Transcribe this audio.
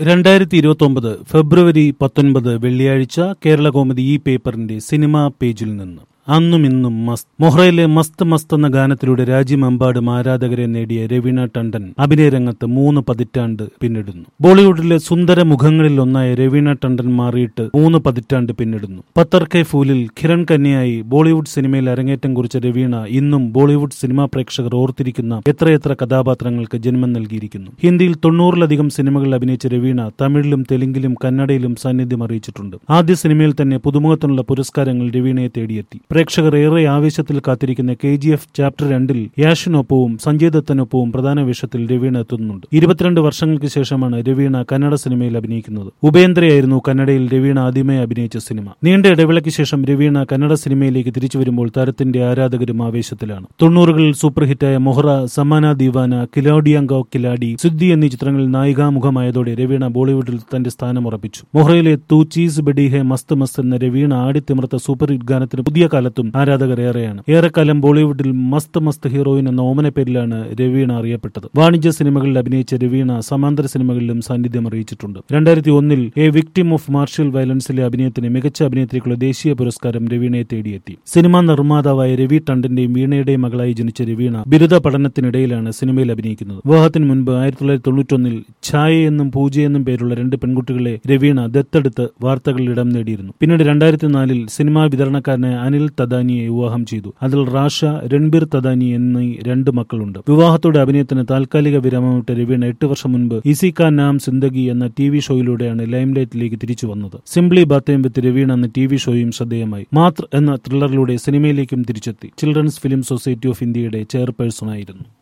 രണ്ടായിരത്തി ഇരുപത്തി ഒമ്പത് ഫെബ്രുവരി പത്തൊൻപത് വെള്ളിയാഴ്ച കേരള കോമഡി ഈ പേപ്പറിന്റെ സിനിമാ പേജിൽ നിന്ന് അന്നും ഇന്നും മസ്ത് മൊഹ്റയിലെ മസ്ത് മസ്ത് എന്ന ഗാനത്തിലൂടെ രാജ്യമെമ്പാടും ആരാധകരെ നേടിയ രവീണ ടണ്ടൻ അഭിനയ രംഗത്ത് മൂന്ന് പതിറ്റാണ്ട് പിന്നിടുന്നു ബോളിവുഡിലെ സുന്ദര മുഖങ്ങളിൽ ഒന്നായ രവീണ ടണ്ടൻ മാറിയിട്ട് മൂന്ന് പതിറ്റാണ്ട് പിന്നിടുന്നു പത്തർ കെ ഫൂലിൽ കിരൺ കന്യയായി ബോളിവുഡ് സിനിമയിൽ അരങ്ങേറ്റം കുറിച്ച രവീണ ഇന്നും ബോളിവുഡ് സിനിമാ പ്രേക്ഷകർ ഓർത്തിരിക്കുന്ന എത്രയെത്ര കഥാപാത്രങ്ങൾക്ക് ജന്മം നൽകിയിരിക്കുന്നു ഹിന്ദിയിൽ തൊണ്ണൂറിലധികം സിനിമകളിൽ അഭിനയിച്ച രവീണ തമിഴിലും തെലുങ്കിലും കന്നഡയിലും സാന്നിധ്യം അറിയിച്ചിട്ടുണ്ട് ആദ്യ സിനിമയിൽ തന്നെ പുതുമുഖത്തിനുള്ള പുരസ്കാരങ്ങൾ രവീണയെ തേടിയെത്തി പ്രേക്ഷകർ ഏറെ ആവേശത്തിൽ കാത്തിരിക്കുന്ന കെ ജി എഫ് ചാപ്റ്റർ രണ്ടിൽ യാഷിനൊപ്പവും സഞ്ജയ് ദത്തനൊപ്പവും പ്രധാന വേഷത്തിൽ രവീണ എത്തുന്നുണ്ട് ഇരുപത്തിരണ്ട് വർഷങ്ങൾക്ക് ശേഷമാണ് രവീണ കന്നഡ സിനിമയിൽ അഭിനയിക്കുന്നത് ഉപേന്ദ്രയായിരുന്നു കന്നഡയിൽ രവീണ ആദ്യമായി അഭിനയിച്ച സിനിമ നീണ്ട ഇടവേളയ്ക്ക് ശേഷം രവീണ കന്നഡ സിനിമയിലേക്ക് തിരിച്ചു വരുമ്പോൾ താരത്തിന്റെ ആരാധകരും ആവേശത്തിലാണ് തൊണ്ണൂറുകളിൽ സൂപ്പർ ഹിറ്റായ മൊഹറ സമാന ദീവാന കിലോഡിയങ്കോ കിലാഡി സിദ്ധി എന്നീ ചിത്രങ്ങളിൽ നായികാമുഖമായതോടെ രവീണ ബോളിവുഡിൽ തന്റെ സ്ഥാനം ഉറപ്പിച്ചു മൊഹറയിലെ തൂ ചീസ് ബഡി ഹെ മസ്ത് മസ്ത് എന്ന രവീണ ആടിത്തിമിർത്ത സൂപ്പർ ഹിറ്റ് ഗാനത്തിന് പുതിയ കാലത്തും ആരാധകർ ഏറെയാണ് ഏറെക്കാലം ബോളിവുഡിൽ മസ്ത് മസ്ത് ഹീറോയിൻ എന്ന ഓമന പേരിലാണ് രവീണ അറിയപ്പെട്ടത് വാണിജ്യ സിനിമകളിൽ അഭിനയിച്ച രവീണ സമാന്തര സിനിമകളിലും സാന്നിധ്യം അറിയിച്ചിട്ടുണ്ട് രണ്ടായിരത്തി ഒന്നിൽ എ വിക്ടിം ഓഫ് മാർഷ്യൽ വയലൻസിലെ അഭിനയത്തിന് മികച്ച അഭിനേത്രിക്കുള്ള ദേശീയ പുരസ്കാരം രവീണയെ തേടിയെത്തി സിനിമാ നിർമ്മാതാവായ രവി ടണ്ടന്റെയും വീണയുടെയും മകളായി ജനിച്ച രവീണ ബിരുദ പഠനത്തിനിടയിലാണ് സിനിമയിൽ അഭിനയിക്കുന്നത് വിവാഹത്തിന് മുൻപ് ആയിരത്തി തൊള്ളായിരത്തി തൊണ്ണൂറ്റൊന്നിൽ ഛായ എന്നും പൂജ എന്നും പേരുള്ള രണ്ട് പെൺകുട്ടികളെ രവീണ ദത്തെടുത്ത് വാർത്തകളിൽ ഇടം നേടിയിരുന്നു പിന്നീട് രണ്ടായിരത്തി നാലിൽ സിനിമാ വിതരണക്കാരനായ അനിൽ തദാനിയെ വിവാഹം ചെയ്തു അതിൽ റാഷ രൺബീർ തദാനി എന്നീ രണ്ട് മക്കളുണ്ട് വിവാഹത്തോടെ അഭിനയത്തിന് താൽക്കാലിക വിരാമമിട്ട രവീണ എട്ട് വർഷം മുൻപ് ഇസി കാ നാം സിന്ദഗി എന്ന ടി വി ഷോയിലൂടെയാണ് ലൈംലൈറ്റിലേക്ക് തിരിച്ചു വന്നത് സിംപ്ലി ബാത്തേം വിത്ത് രവീണ എന്ന ടി വി ഷോയും ശ്രദ്ധേയമായി മാത്ര എന്ന ത്രില്ലറിലൂടെ സിനിമയിലേക്കും തിരിച്ചെത്തി ചിൽഡ്രൻസ് ഫിലിം സൊസൈറ്റി ഓഫ് ഇന്ത്യയുടെ ചെയർപേഴ്സണായിരുന്നു